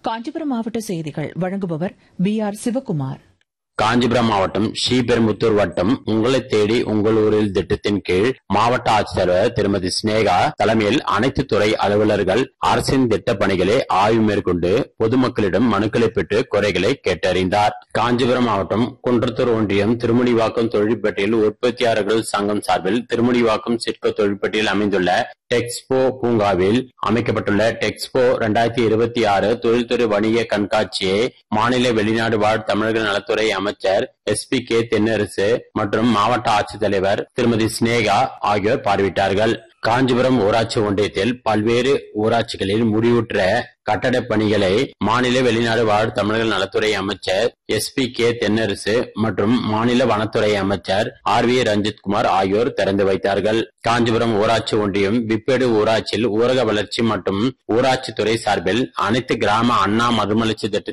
காஞ்சிபுரம் மாவட்ட செய்திகள் வழங்குபவர் பி ஆர் சிவக்குமார் காஞ்சிபுரம் மாவட்டம் ஸ்ரீபெரும்புத்தூர் வட்டம் உங்களை தேடி உங்கள் ஊரில் திட்டத்தின் கீழ் மாவட்ட ஆட்சித்தலைவர் திருமதி சினேகா தலைமையில் அனைத்து துறை அலுவலர்கள் அரசின் திட்ட பணிகளை ஆய்வு மேற்கொண்டு பொதுமக்களிடம் மனுக்களை பெற்று குறைகளை கேட்டறிந்தார் காஞ்சிபுரம் மாவட்டம் குன்றத்தூர் ஒன்றியம் திருமுனிவாக்கம் தொழிற்பேட்டையில் உற்பத்தியாளர்கள் சங்கம் சார்பில் திருமுனிவாக்கம் சிட்கோ தொழிற்பேட்டையில் அமைந்துள்ள டெக்ஸ்போ பூங்காவில் அமைக்கப்பட்டுள்ள டெக்ஸ்போ இரண்டாயிரத்தி இருபத்தி ஆறு தொழில்துறை வணிக கண்காட்சியை மாநில வெளிநாடு வாழ் தமிழர்கள் நலத்துறை அமைச்சர் எஸ் பி கே தென்னரசு மற்றும் மாவட்ட ஆட்சித்தலைவர் திருமதி சினேகா ஆகியோர் பார்வையிட்டார்கள் காஞ்சிபுரம் ஊராட்சி ஒன்றியத்தில் பல்வேறு ஊராட்சிகளில் முடிவுற்ற கட்டடப் பணிகளை மாநில வெளிநாடு வாழ் தமிழர்கள் நலத்துறை அமைச்சர் எஸ் பி கே தென்னரசு மற்றும் மாநில வனத்துறை அமைச்சர் ஆர் வி ரஞ்சித்குமார் ஆகியோர் திறந்து வைத்தார்கள் காஞ்சிபுரம் ஊராட்சி ஒன்றியம் விப்பேடு ஊராட்சியில் ஊரக வளர்ச்சி மற்றும் ஊராட்சித்துறை சார்பில் அனைத்து கிராம அண்ணா மறுமலர்ச்சி திட்ட